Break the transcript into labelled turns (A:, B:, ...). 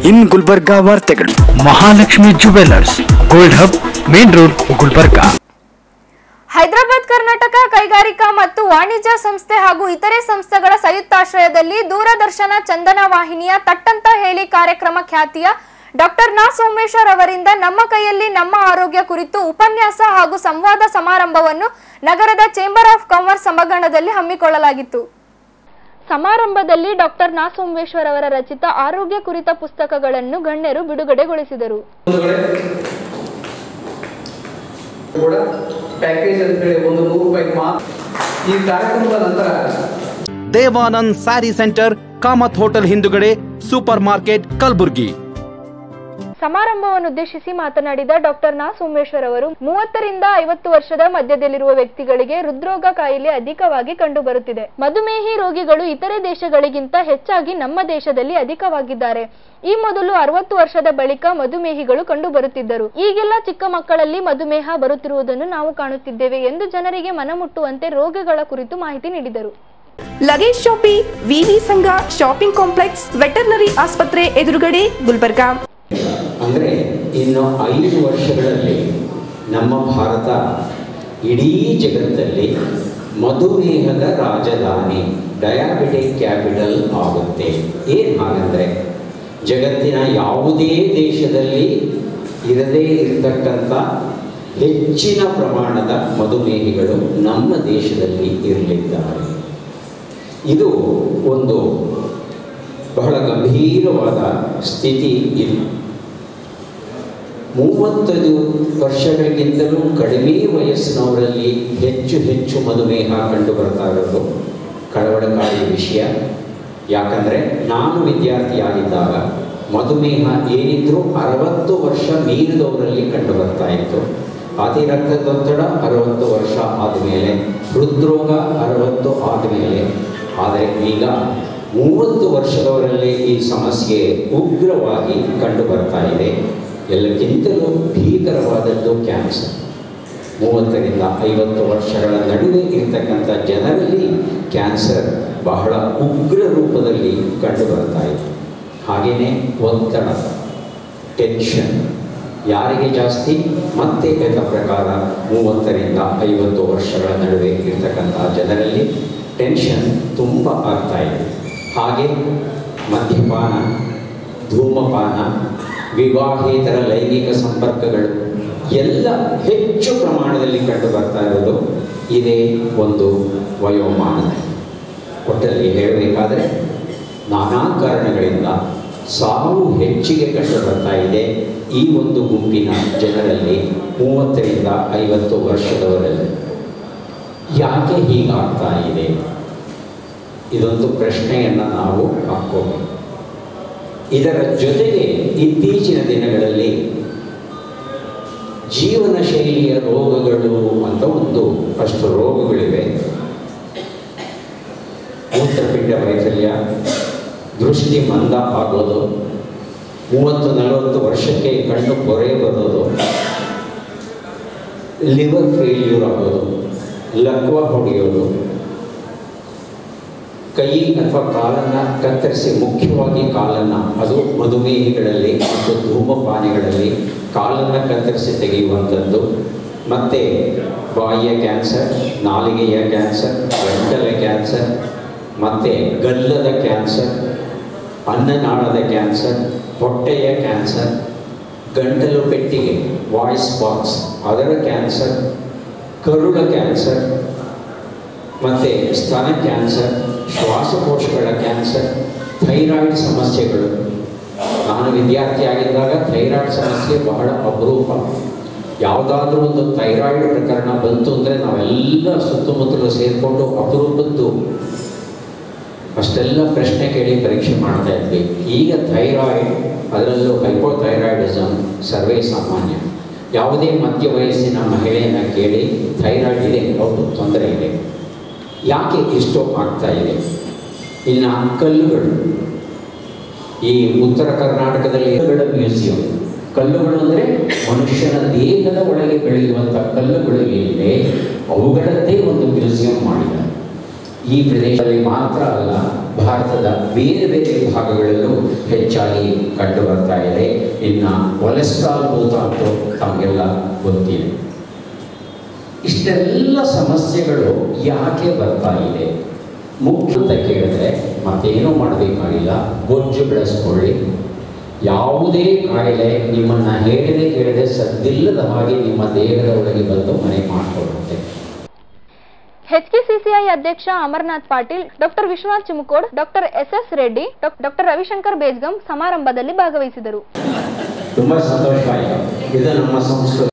A: ಇನ್ ಗುಲ್ಬರ್ಗಾ ವಾರ್ತೆಗಳು
B: Mahalakshmi jewellers gold hub main road Gulbarga
C: Hyderabad Karnataka ಕೈಗಾರಿಕಾ ಮತ್ತು ವಾಣಿಜ್ಯ ಸಂಸ್ಥೆ ಹಾಗೂ ಇತರೆ ಸಂಸ್ಥೆಗಳ ಸಂಯುಕ್ತಾಶ್ರಯದಲ್ಲಿ ದೂರದರ್ಶನ ಚಂದನ ವಾಹಿನಿಯ ತಟ್ಟಂತ ಹೇಳಿ ಕಾರ್ಯಕ್ರಮ ಖ್ಯಾತಿಯ ಡಾಕ್ಟರ್ ನಾ ಸೋಮೇಶ್ವರ್ ಅವರಿಂದ ನಮ್ಮ ಕೈಯಲ್ಲಿ ನಮ್ಮ ಆರೋಗ್ಯ ಕುರಿತು ಉಪನ್ಯಾಸ ಹಾಗೂ ಸಂವಾದ ಸಮಾರಂಭವನ್ನು ನಗರದ ಚೇಂಬರ್ ಆಫ್ ಕಾಮರ್ಸ್ ಸಭಾಂಗಣದಲ್ಲಿ ಹಮ್ಮಿಕೊಳ್ಳಲಾಗಿತ್ತು ಸಮಾರಂಭದಲ್ಲಿ ಡಾಕ್ಟರ್ ನಾ ಸೋಮೇಶ್ವರ್ ಅವರ ರಚಿತ ಆರೋಗ್ಯ ಕುರಿತ ಪುಸ್ತಕಗಳನ್ನು ಗಣ್ಯರು ಬಿಡುಗಡೆಗೊಳಿಸಿದರು
D: ಕೂಡ ಪ್ಯಾಕೇಜ್ ಅಂತ ಹೇಳಿ ಒಂದು ನೂರು ರೂಪಾಯಿ ಮಾತ್ರ ಈ ಕಾರ್ಯಕ್ರಮದ ನಂತರ
E: Devanand sari centre Kamath hotel ಹಿಂದುಗಡೆ ಸೂಪರ್ ಮಾರ್ಕೆಟ್ ಕಲಬುರ್ಗಿ
C: ಸಮಾರಂಭವನ್ನು ಉದ್ದೇಶಿಸಿ ಮಾತನಾಡಿದ ಡಾಕ್ಟರ್ ನಾ ಸೋಮೇಶ್ವರ್ ಅವರು ಮೂವತ್ತರಿಂದ ಐವತ್ತು ವರ್ಷದ ಮಧ್ಯದಲ್ಲಿರುವ ವ್ಯಕ್ತಿಗಳಿಗೆ ಹೃದ್ರೋಗ ಕಾಯಿಲೆ ಅಧಿಕವಾಗಿ ಕಂಡುಬರುತ್ತಿದೆ ಮಧುಮೇಹಿ ರೋಗಿಗಳು ಇತರೆ ದೇಶಗಳಿಗಿಂತ ಹೆಚ್ಚಾಗಿ ನಮ್ಮ ದೇಶದಲ್ಲಿ ಅಧಿಕವಾಗಿದ್ದಾರೆ ಈ ಮೊದಲು ಅರವತ್ತು ವರ್ಷದ ಬಳಿಕ ಮಧುಮೇಹಿಗಳು ಕಂಡುಬರುತ್ತಿದ್ದರು ಈಗೆಲ್ಲ ಚಿಕ್ಕ ಮಕ್ಕಳಲ್ಲಿ ಮಧುಮೇಹ ಬರುತ್ತಿರುವುದನ್ನು ನಾವು ಕಾಣುತ್ತಿದ್ದೇವೆ ಎಂದು ಜನರಿಗೆ ಮನಮುಟ್ಟುವಂತೆ ರೋಗಗಳ ಕುರಿತು ಮಾಹಿತಿ ನೀಡಿದರು
F: ಲಗೇಜ್ ಶಾಪಿ ವಿವಿ ಸಂಘ ಶಾಪಿಂಗ್ ಕಾಂಪ್ಲೆಕ್ಸ್ ವೆಟರ್ನರಿ ಆಸ್ಪತ್ರೆ ಎದುರುಗಡೆ ಗುಲ್ಬರ್ಗಾ
G: ಅಂದರೆ ಇನ್ನು ಐದು ವರ್ಷಗಳಲ್ಲಿ ನಮ್ಮ ಭಾರತ ಇಡೀ ಜಗತ್ತಲ್ಲಿ ಮಧುಮೇಹದ ರಾಜಧಾನಿ ಡಯಾಬಿಟಿಕ್ ಕ್ಯಾಪಿಟಲ್ ಆಗುತ್ತೆ ಏನು ಹಾಗಂದರೆ ಜಗತ್ತಿನ ಯಾವುದೇ ದೇಶದಲ್ಲಿ ಇರದೇ ಇರತಕ್ಕಂಥ ಹೆಚ್ಚಿನ ಪ್ರಮಾಣದ ಮಧುಮೇಹಿಗಳು ನಮ್ಮ ದೇಶದಲ್ಲಿ ಇರಲಿದ್ದಾರೆ ಇದು ಒಂದು ಬಹಳ ಗಂಭೀರವಾದ ಸ್ಥಿತಿ ಇದು ಮೂವತ್ತೈದು ವರ್ಷಗಳಿಗಿಂತಲೂ ಕಡಿಮೆ ವಯಸ್ಸಿನವರಲ್ಲಿ ಹೆಚ್ಚು ಹೆಚ್ಚು ಮಧುಮೇಹ ಕಂಡು ಬರ್ತಾ ಇರೋದು ಕಳವಳಕಾರಿ ವಿಷಯ ಯಾಕಂದರೆ ನಾನು ವಿದ್ಯಾರ್ಥಿಯಾಗಿದ್ದಾಗ ಮಧುಮೇಹ ಏನಿದ್ರೂ ಅರವತ್ತು ವರ್ಷ ಮೀರಿದವರಲ್ಲಿ ಕಂಡು ಬರ್ತಾ ಇತ್ತು ಅತಿ ರಕ್ತದೊತ್ತಡ ಅರವತ್ತು ವರ್ಷ ಆದಮೇಲೆ ಹೃದ್ರೋಗ ಅರವತ್ತು ಆದಮೇಲೆ ಆದರೆ ಈಗ ಮೂವತ್ತು ವರ್ಷದವರಲ್ಲಿ ಈ ಸಮಸ್ಯೆ ಉಗ್ರವಾಗಿ ಕಂಡು ಬರ್ತಾ ಇದೆ ಎಲ್ಲಕ್ಕಿಂತಲೂ ಭೀಕರವಾದದ್ದು ಕ್ಯಾನ್ಸರ್ ಮೂವತ್ತರಿಂದ ಐವತ್ತು ವರ್ಷಗಳ ನಡುವೆ ಇರತಕ್ಕಂಥ ಜನರಲ್ಲಿ ಕ್ಯಾನ್ಸರ್ ಬಹಳ ಉಗ್ರ ರೂಪದಲ್ಲಿ ಕಂಡು ಬರ್ತಾ ಇದೆ ಹಾಗೆಯೇ ಒತ್ತಡ ಟೆನ್ಷನ್ ಯಾರಿಗೆ ಜಾಸ್ತಿ ಮತ್ತೆ ಯಥ ಪ್ರಕಾರ ಮೂವತ್ತರಿಂದ ಐವತ್ತು ವರ್ಷಗಳ ನಡುವೆ ಇರತಕ್ಕಂಥ ಜನರಲ್ಲಿ ಟೆನ್ಷನ್ ತುಂಬ ಆಗ್ತಾ ಇದೆ ಹಾಗೆ ಮದ್ಯಪಾನ ಧೂಮಪಾನ ವಿವಾಹೇತರ ಲೈಂಗಿಕ ಸಂಪರ್ಕಗಳು ಎಲ್ಲ ಹೆಚ್ಚು ಪ್ರಮಾಣದಲ್ಲಿ ಕಂಡು ಬರ್ತಾ ಇರೋದು ಇದೇ ಒಂದು ವಯೋಮಾನ ಒಟ್ಟಲ್ಲಿ ಹೇಳಬೇಕಾದರೆ ನಾನಾ ಕಾರಣಗಳಿಂದ ಸಾವು ಹೆಚ್ಚಿಗೆ ಕಂಡು ಬರ್ತಾ ಇದೆ ಈ ಒಂದು ಗುಂಪಿನ ಜನರಲ್ಲಿ ಮೂವತ್ತರಿಂದ ಐವತ್ತು ವರ್ಷದವರಲ್ಲಿ ಯಾಕೆ ಹೀಗಾಗ್ತಾ ಇದೆ ಇದೊಂದು ಪ್ರಶ್ನೆಯನ್ನು ನಾವು ಹಾಕ್ಕೋಬೇಕು ಇದರ ಜೊತೆಗೆ ಇತ್ತೀಚಿನ ದಿನಗಳಲ್ಲಿ ಜೀವನ ಶೈಲಿಯ ರೋಗಗಳು ಅಂತ ಒಂದು ಅಷ್ಟು ರೋಗಗಳಿವೆ ಮೂತ್ರಪಿಂಡ ವೈಫಲ್ಯ ದೃಷ್ಟಿ ಮಂದ ಆಗೋದು ಮೂವತ್ತು ನಲವತ್ತು ವರ್ಷಕ್ಕೆ ಕಣ್ಣು ಪೊರೆ ಬರೋದು ಲಿವರ್ ಫೇಲ್ಯೂರ್ ಆಗೋದು ಲಕ್ವ ಹೊಡೆಯೋದು ಕೈ ಅಥವಾ ಕಾಲನ್ನು ಕತ್ತರಿಸಿ ಮುಖ್ಯವಾಗಿ ಕಾಲನ್ನು ಅದು ಮಧುಮೇಹಿಗಳಲ್ಲಿ ಮತ್ತು ಧೂಮಪಾನಿಗಳಲ್ಲಿ ಕಾಲನ್ನು ಕತ್ತರಿಸಿ ತೆಗೆಯುವಂಥದ್ದು ಮತ್ತು ಬಾಯಿಯ ಕ್ಯಾನ್ಸರ್ ನಾಲಿಗೆಯ ಕ್ಯಾನ್ಸರ್ ಗಂಟಲ ಕ್ಯಾನ್ಸರ್ ಮತ್ತು ಗಲ್ಲದ ಕ್ಯಾನ್ಸರ್ ಅನ್ನನಾಳದ ಕ್ಯಾನ್ಸರ್ ಹೊಟ್ಟೆಯ ಕ್ಯಾನ್ಸರ್ ಗಂಟಲು ಪೆಟ್ಟಿಗೆ ವಾಯ್ಸ್ ಬಾಕ್ಸ್ ಅದರ ಕ್ಯಾನ್ಸರ್ ಕರುಳ ಕ್ಯಾನ್ಸರ್ ಮತ್ತು ಸ್ತನ ಕ್ಯಾನ್ಸರ್ ಶ್ವಾಸಕೋಶಗಳ ಕ್ಯಾನ್ಸರ್ ಥೈರಾಯ್ಡ್ ಸಮಸ್ಯೆಗಳು ನಾನು ವಿದ್ಯಾರ್ಥಿಯಾಗಿದ್ದಾಗ ಥೈರಾಯ್ಡ್ ಸಮಸ್ಯೆ ಬಹಳ ಅಪರೂಪ ಯಾವುದಾದ್ರೂ ಒಂದು ಥೈರಾಯ್ಡ್ ಪ್ರಕರಣ ಬಂತು ಅಂದರೆ ನಾವೆಲ್ಲ ಸುತ್ತಮುತ್ತಲು ಸೇರಿಕೊಂಡು ಅಪರೂಪದ್ದು ಅಷ್ಟೆಲ್ಲ ಪ್ರಶ್ನೆ ಕೇಳಿ ಪರೀಕ್ಷೆ ಮಾಡ್ತಾ ಇದ್ವಿ ಈಗ ಥೈರಾಯ್ಡ್ ಅದರಲ್ಲೂ ಹೈಪೋಥೈರಾಯ್ಡಿಸಮ್ ಸರ್ವೇ ಸಾಮಾನ್ಯ ಯಾವುದೇ ಮಧ್ಯ ವಯಸ್ಸಿನ ಮಹಿಳೆಯನ್ನು ಕೇಳಿ ಥೈರಾಯ್ಡ್ ಇದೆ ಹೌದು ತೊಂದರೆ ಇದೆ ಯಾಕೆ ಇಷ್ಟು ಆಗ್ತಾ ಇದೆ ಇನ್ನು ಕಲ್ಲುಗಳು ಈ ಉತ್ತರ ಕರ್ನಾಟಕದಲ್ಲಿ ಕಲ್ಲುಗಳ ಮ್ಯೂಸಿಯಂ ಕಲ್ಲುಗಳು ಅಂದರೆ ಮನುಷ್ಯನ ದೇಹದ ಒಳಗೆ ಬೆಳೆಯುವಂಥ ಕಲ್ಲುಗಳು ಏನಿದೆ ಅವುಗಳದ್ದೇ ಒಂದು ಮ್ಯೂಸಿಯಂ ಮಾಡಿದ್ದಾರೆ ಈ ಪ್ರದೇಶದಲ್ಲಿ ಮಾತ್ರ ಅಲ್ಲ ಭಾರತದ ಬೇರೆ ಬೇರೆ ಭಾಗಗಳಲ್ಲೂ ಹೆಚ್ಚಾಗಿ ಕಂಡು ಬರ್ತಾ ಇದೆ ಇನ್ನು ಕೊಲೆಸ್ಟ್ರಾಲ್ ಭೂತ ಅಂತೂ ತಮಗೆಲ್ಲ ಗೊತ್ತಿದೆ ಇಷ್ಟೆಲ್ಲ ಸಮಸ್ಯೆಗಳು ಯಾಕೆ ಬರ್ತಾ ಇದೆ ಮುಖ್ಯ ಅಂತ ಕೇಳಿದ್ರೆ ಮತ್ತೇನೂ ಮಾಡಬೇಕಾಗಿಲ್ಲ ಬೊಜ್ಜು ಬೆಳೆಸ್ಕೊಳ್ಳಿ ಯಾವುದೇ ಕಾಯಿಲೆ ನಿಮ್ಮನ್ನು ಹೇಳದೆ ಕೇಳದೆ ಸದ್ದಿಲ್ಲದ ಹಾಗೆ ನಿಮ್ಮ ದೇಹದ ಒಳಗೆ ಬಂದು ಮನೆ ಮಾಡಿಕೊಳ್ಳುತ್ತೆ
C: ಎಚ್ಕೆಸಿಸಿಐ ಅಧ್ಯಕ್ಷ Amarnath Patil doctor Vishwanath Chimukod doctor S S Reddy doctor Ravishankar Bejgam ಸಮಾರಂಭದಲ್ಲಿ ಭಾಗವಹಿಸಿದರು
G: ತುಂಬ ಸಂತೋಷವಾಯಿತು ಇದು ನಮ್ಮ ಸಂಸ್ಕೃತಿ